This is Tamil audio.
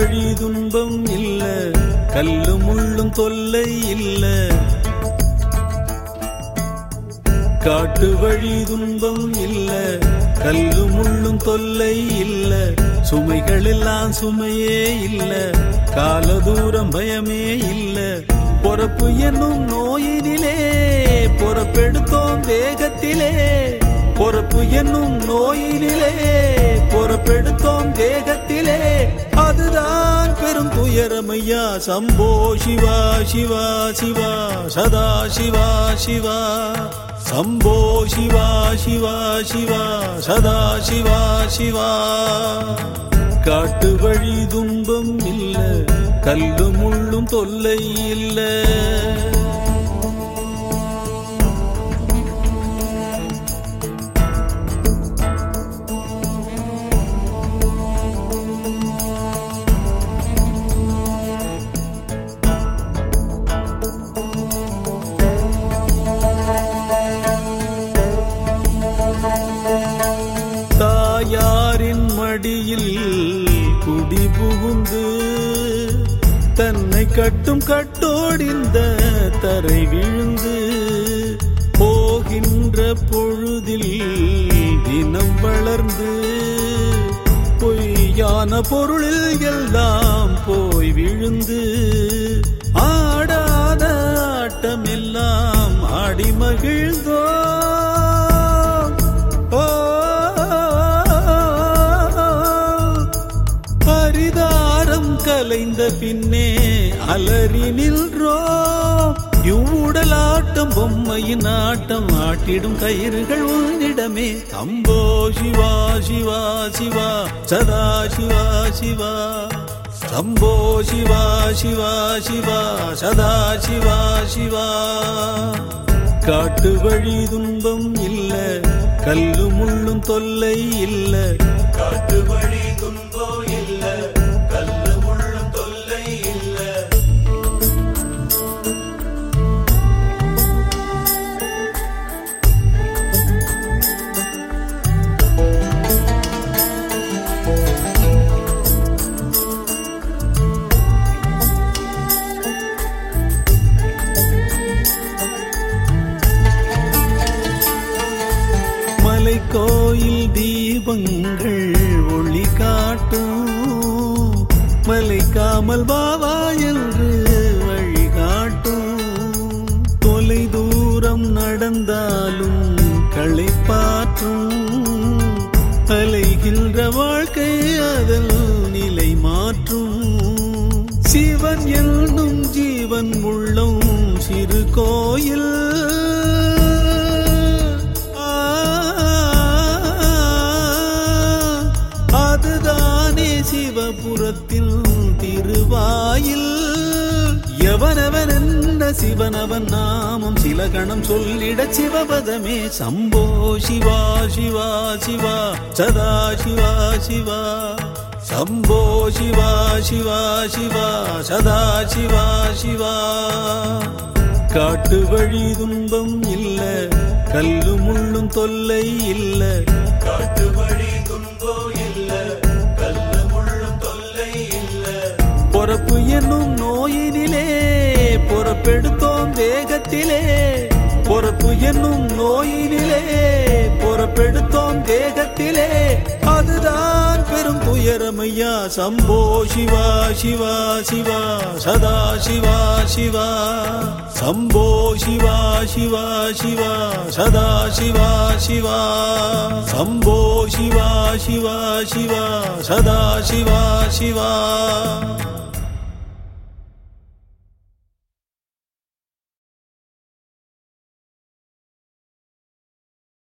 வழி துன்பம் இல்ல கல்லு முள்ளும் தொல்லை இல்ல காட்டு வழி துன்பம் இல்ல கல்லு முள்ளும் தொல்லை இல்ல சுமைகள் எல்லாம் சுமையே இல்ல கால தூரம் பயமே இல்ல பொறப்பு என்னும் நோயினிலே பொறப்பெடுத்தோம் தேகத்திலே பொறப்பு என்னும் நோயினிலே பொறப்பெடுத்தோம் தேகத்திலே அதுதான் பெரும் துயரமையா சம்போ சிவா சிவா சிவா சதா சிவா சிவா சம்போ சிவா சிவா சிவா சதா சிவா சிவா காட்டு வழி துன்பம் இல்ல கல்லு முள்ளும் தொல்லை இல்ல தாயாரின் மடியில் குடி புகுந்து தன்னை கட்டும் கட்டோடிந்த தரை விழுந்து போகின்ற பொழுதில் தினம் வளர்ந்து பொய்யான பொருளில் எல்லாம் போய் விழுந்து ஆடாத ஆட்டமெல்லாம் ஆடி மகிழ்ந்தோ பரிதாரம் கலைந்த பின்னே அலறி நின்றோம் இவ்வுடலாட்டம் பொம்மையின் ஆட்டம் ஆட்டிடும் கயிறுகள் உன்னிடமே அம்போ சிவா சிவா சிவா சதா சிவா சிவா சம்போ சிவா சிவா சிவா சதா சிவா சிவா காட்டு வழி துன்பம் இல்ல கல்லு முள்ளும் தொல்லை இல்ல காட்டு வழி துன்பம் இல்ல கல்லு முள்ளும் தொல்லை இல்ல மலை கோயில் தீபங்கள் ஒளி காட்டும் மலைக்காமல் பாவா என்று வழிகாட்டும் தொலை தூரம் நடந்தாலும் களைப்பாற்றும் அலைகின்ற வாழ்க்கை அதல் நிலை மாற்றும் சிவன் என்னும் ஜீவன் உள்ளம் சிறு கோயில் அதுதானே சிவபுரத்தில் திருவாயில் எவனவன் என்ன சிவனவன் நாமம் சில கணம் சொல்லிட சிவபதமே சம்போ சிவா சிவா சிவா சதா சிவா சிவா சம்போ சிவா சிவா சிவா சதா சிவா சிவா காட்டு வழி துன்பம் இல்ல கல்லு முள்ளும் தொல்லை இல்ல காட்டு வழி துன்பம் இல்ல கல்லு முள்ளும் தொல்லை இல்ல பொறப்பு என்னும் நோயினிலே பொறப்பெடுத்தோம் தேகத்திலே பொறப்பு என்னும் நோயினிலே பொறப்பெடுத்தோம் தேகத்திலே அதுதான் பெரும் துயரமையா சம்போ சிவா சிவா சிவா சதா சிவா சிவா சம்போ சிவா சிவா சிவா சதா சிவா சிவா சம்போ சிவா சிவா சிவா சதா சிவா சிவா